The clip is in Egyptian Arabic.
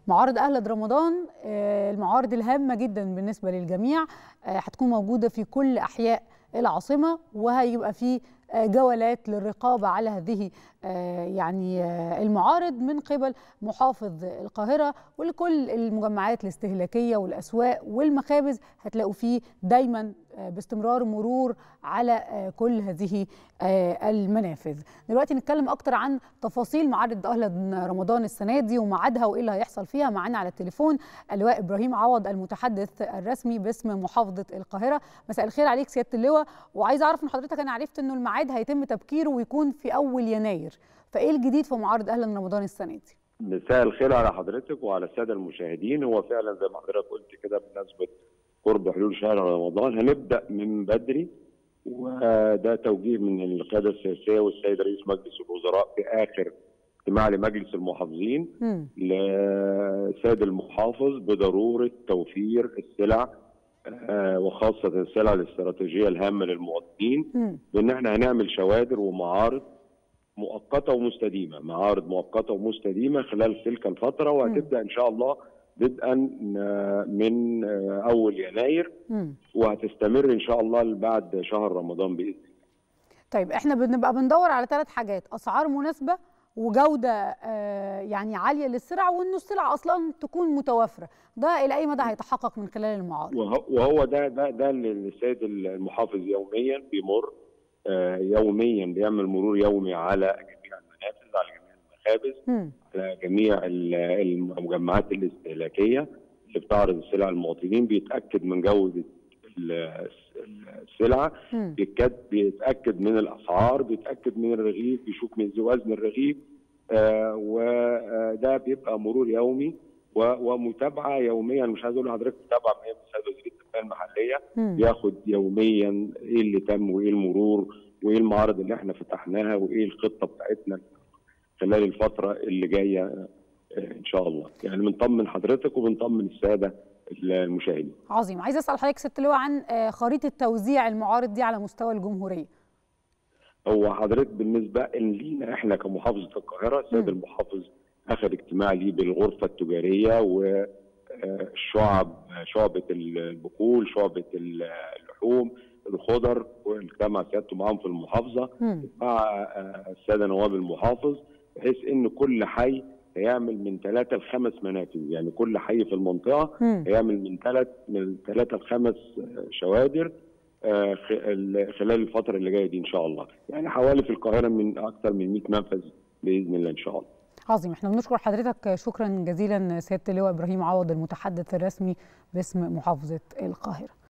معارض أهلد رمضان المعارض الهامة جدا بالنسبة للجميع هتكون موجودة في كل أحياء العاصمة وهيبقى في جولات للرقابة على هذه يعني المعارض من قبل محافظ القاهرة ولكل المجمعات الاستهلاكية والأسواق والمخابز هتلاقوا فيه دايما باستمرار مرور على كل هذه المنافذ دلوقتي نتكلم أكتر عن تفاصيل معارض أهل رمضان السنة دي وميعادها وإيه اللي هيحصل فيها معانا على التليفون اللواء إبراهيم عوض المتحدث الرسمي باسم محافظة القاهرة مساء الخير عليك سيادة اللواء وعايزة أعرف من حضرتك أنا عرفت أنه الميعاد هيتم تبكيره ويكون في أول يناير فإيه الجديد في معارض أهل رمضان السنة دي؟ مساء الخير على حضرتك وعلى الساده المشاهدين هو فعلا زي ما حضرتك قلت كده بمناسبه قرب حلول شهر رمضان هنبدا من بدري وده توجيه من القياده السياسيه والسيد رئيس مجلس الوزراء في اخر اجتماع لمجلس المحافظين لسيد المحافظ بضروره توفير السلع وخاصه السلع الاستراتيجيه الهامه للمواطنين بان احنا هنعمل شوادر ومعارض مؤقته ومستديمه، معارض مؤقته ومستديمه خلال تلك الفتره وهتبدا ان شاء الله بدءا من اول يناير وهتستمر ان شاء الله بعد شهر رمضان باذن الله. طيب احنا بنبقى بندور على ثلاث حاجات، اسعار مناسبه وجوده يعني عاليه للسلع وانه السلع اصلا تكون متوافره، ده الى اي مدى هيتحقق من خلال المعارض؟ وهو ده ده ده اللي السيد المحافظ يوميا بيمر يوميا بيعمل مرور يومي على جميع المنافذ على جميع المخابز م. على جميع المجمعات الاستهلاكيه اللي بتعرض السلع للمواطنين بيتاكد من جوده السلعه بيتاكد من الاسعار بيتاكد من الرغيف بيشوف من وزن الرغيف آه وده بيبقى مرور يومي ومتابعه يوميا مش عايز اقول لحضرتك متابعه من السيد وزير التنميه المحليه م. بياخد يوميا ايه اللي تم وايه المرور وايه المعارض اللي احنا فتحناها وايه الخطه بتاعتنا خلال الفتره اللي جايه ان شاء الله يعني بنطمن حضرتك وبنطمن الساده المشاهدين عظيم عايز اسال حضرتك ست لواء عن خريطه توزيع المعارض دي على مستوى الجمهوريه هو حضرتك بالنسبه لينا احنا كمحافظه القاهره السيد المحافظ اخذ اجتماع ليه بالغرفه التجاريه والشعب شعبه البقول شعبه اللحوم الخضر واجتمع سيادته معاهم في المحافظه مع الساده نواب المحافظ بحيث ان كل حي هيعمل من ثلاثه لخمس منافذ يعني كل حي في المنطقه هيعمل من ثلاث من ثلاثه لخمس شوادر خلال الفتره اللي جايه دي ان شاء الله يعني حوالي في القاهره من اكثر من 100 منفذ باذن الله ان شاء الله عظيم احنا بنشكر حضرتك شكرا جزيلا سياده اللواء ابراهيم عوض المتحدث الرسمي باسم محافظه القاهره